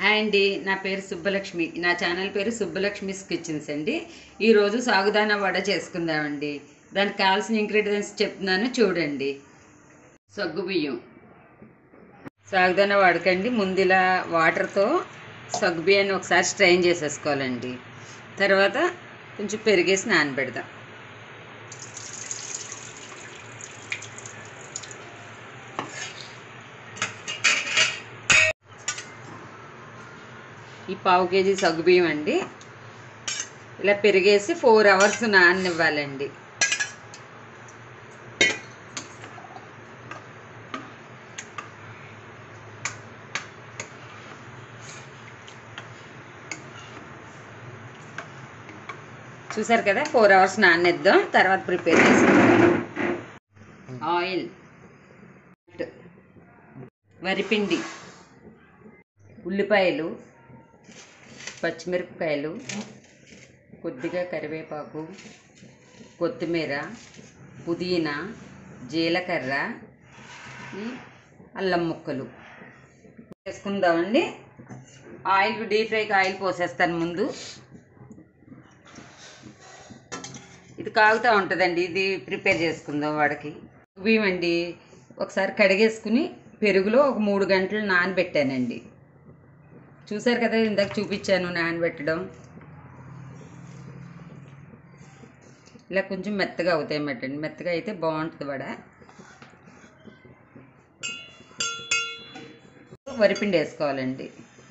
hi అండి నా పేరు సుబ్బలక్ష్మి నా ఛానల్ పేరు సుబ్బలక్ష్మిస్ కిచెన్స్ అండి ఈరోజు సాగుదానా వడ చేసుకుందామండి దానికి కావాల్సిన ఇంగ్రీడియంట్స్ చెప్తున్నాను చూడండి సగ్గు బియ్యం సాగుదానా వడకండి ముందు ఇలా వాటర్తో సగ్గు బియ్యాన్ని ఒకసారి స్ట్రైన్ చేసేసుకోవాలండి తర్వాత కొంచెం పెరిగేసి నానబెడదాం ఈ పావు కేజీ సగ్గుబియ్యం అండి ఇలా పెరిగేసి ఫోర్ అవర్స్ నాననివ్వాలండి చూసారు కదా ఫోర్ అవర్స్ నానేద్దాం తర్వాత ప్రిపేర్ చేసుకుందాం ఆయిల్ వరిపిండి ఉల్లిపాయలు పచ్చిమిరపకాయలు కొద్దిగా కరివేపాకు కొత్తిమీర పుదీనా జీలకర్ర ఈ అల్లం ముక్కలు వేసుకుందామండి ఆయిల్ డీప్ ఫ్రైకి ఆయిల్ పోసేస్తాను ముందు ఇది కాగుతూ ఉంటుందండి ఇది ప్రిపేర్ చేసుకుందాం వాడికి బియ్యం అండి ఒకసారి కడిగేసుకుని పెరుగులో ఒక మూడు గంటలు నానబెట్టానండి చూసారు కదా ఇందాక చూపించాను నానబెట్టడం ఇలా కొంచెం మెత్తగా అవుతాయి అన్నమాట అండి మెత్తగా అయితే బాగుంటుంది వడ వరిపిండి వేసుకోవాలండి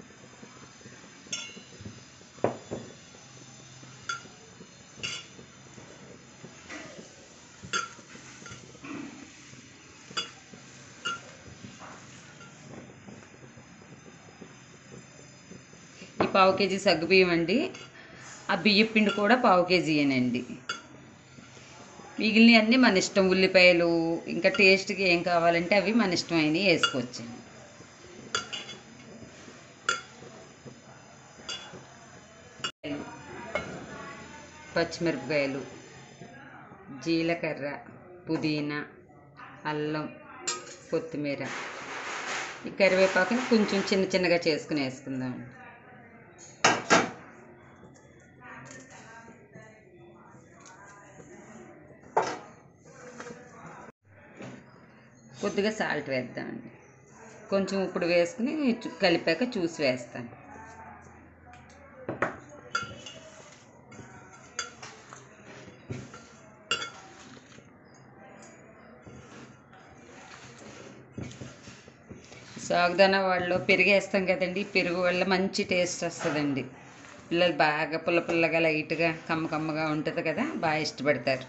ఈ పావు కేజీ సగ్గు బియ్యం అండి ఆ బియ్య పిండి కూడా పావు కేజీయేనండి మిగిలినవి అన్నీ మన ఇష్టం ఉల్లిపాయలు ఇంకా టేస్ట్కి ఏం కావాలంటే అవి మన ఇష్టమైనవి వేసుకోవచ్చు పచ్చిమిరపకాయలు జీలకర్ర పుదీనా అల్లం కొత్తిమీర ఈ కరివేపాకుని కొంచెం చిన్న చిన్నగా చేసుకుని వేసుకుందాం కొద్దిగా సాల్ట్ వేద్దామండి కొంచెం ఇప్పుడు వేసుకుని చు- కలిపాక చూసి వేస్తాను సాగుదాన వాళ్ళు పెరుగు వేస్తాం కదండి పెరుగు వల్ల మంచి టేస్ట్ వస్తుందండి పిల్లలు బాగా పుల్ల పుల్లగా లైట్గా కమ్మ కమ్మగా ఉంటుంది కదా బాగా ఇష్టపడతారు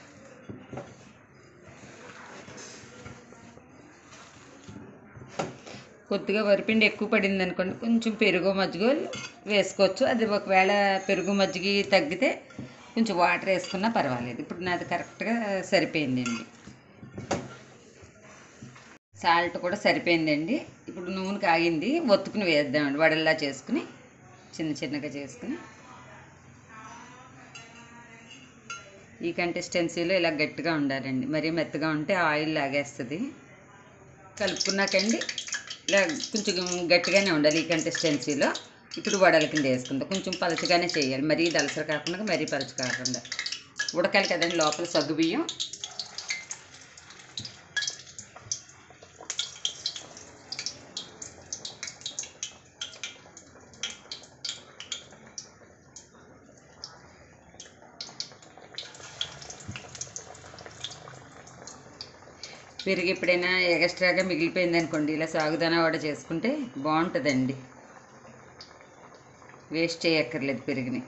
కొద్దిగా వరిపిండి ఎక్కువ పడింది అనుకోండి కొంచెం పెరుగు మజ్జిగ వేసుకోవచ్చు అది ఒకవేళ పెరుగు మజ్జిగ తగ్గితే కొంచెం వాటర్ వేసుకున్నా పర్వాలేదు ఇప్పుడు నాది కరెక్ట్గా సరిపోయిందండి సాల్ట్ కూడా సరిపోయిందండి ఇప్పుడు నూనె కాగింది ఒత్తుకుని వేద్దామండి వడల్లా చేసుకుని చిన్న చిన్నగా చేసుకుని ఈ కన్సిస్టెన్సీలో ఇలా గట్టిగా ఉండాలండి మరీ మెత్తగా ఉంటే ఆయిల్ లాగేస్తుంది కలుపుకున్నాకండి ఇలా కొంచెం గట్టిగానే ఉండాలి ఈ కన్సిస్టెన్సీలో ఇప్పుడు వడల కింద వేసుకుందాం కొంచెం పలచగానే చేయాలి మరీ దలసర కాకుండా మరీ పలచ కాకుండా ఉడకాలి కదండి లోపల సగ్గు బియ్యం పెరుగు ఎప్పుడైనా ఎక్స్ట్రాగా మిగిలిపోయింది అనుకోండి ఇలా సాగుదానా వడ చేసుకుంటే బాగుంటుందండి వేస్ట్ చేయక్కర్లేదు పెరుగుని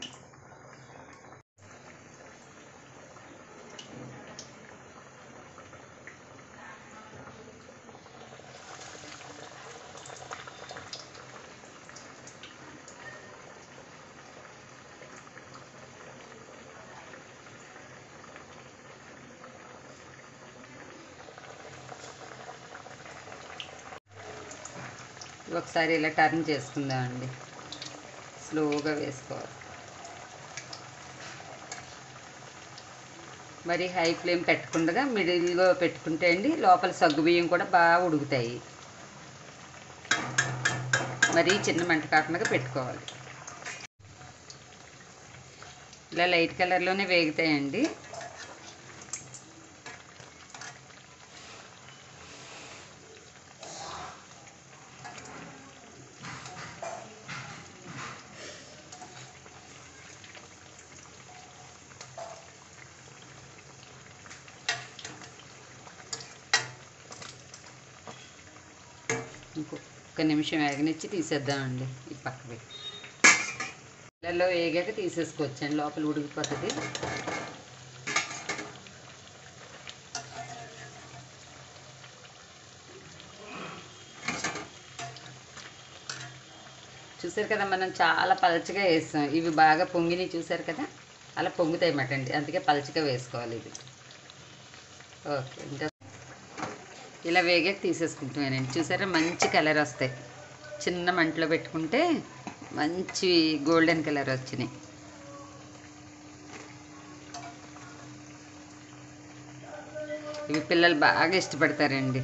ఒకసారి ఇలా టర్న్ చేసుకుందామండి స్లోగా వేసుకోవాలి మరి హై ఫ్లేమ్ పెట్టకుండా మిడిల్లో పెట్టుకుంటే అండి లోపల సగ్గు బియ్యం కూడా బాగా ఉడుకుతాయి మరీ చిన్న మంట కాకుండా పెట్టుకోవాలి ఇలా లైట్ కలర్లోనే వేగుతాయండి ఇంకొక నిమిషం వేగనిచ్చి తీసేద్దామండి ఈ పక్కకి పిల్లల్లో వేగాక తీసేసుకోవచ్చండి లోపల ఉడికిపోతుంది చూసారు కదా మనం చాలా పలచగా వేస్తాం ఇవి బాగా పొంగిని చూసారు కదా అలా పొంగుతాయి అన్నమాట అండి అందుకే పలచగా వేసుకోవాలి ఇది ఓకే ఇంకా ఇలా వేగాక తీసేసుకుంటున్నానండి చూసారా మంచి కలర్ వస్తాయి చిన్న మంటలో పెట్టుకుంటే మంచి గోల్డెన్ కలర్ వచ్చినాయి ఇవి పిల్లలు బాగా ఇష్టపడతారండి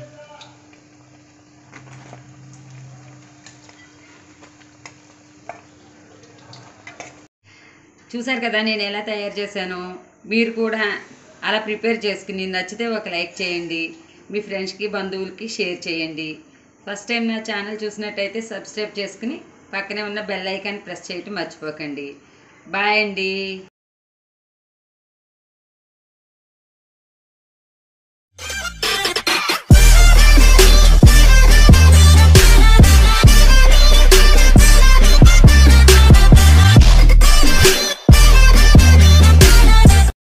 చూసారు కదా నేను ఎలా తయారు చేశాను మీరు కూడా అలా ప్రిపేర్ చేసుకుని నచ్చితే ఒక లైక్ చేయండి మీ ఫ్రెండ్స్కి బంధువులకి షేర్ చేయండి ఫస్ట్ టైం నా ఛానల్ చూసినట్టయితే సబ్స్క్రైబ్ చేసుకుని పక్కనే ఉన్న బెల్ ఐకాన్ ప్రెస్ చేయటం మర్చిపోకండి బాయ్ అండి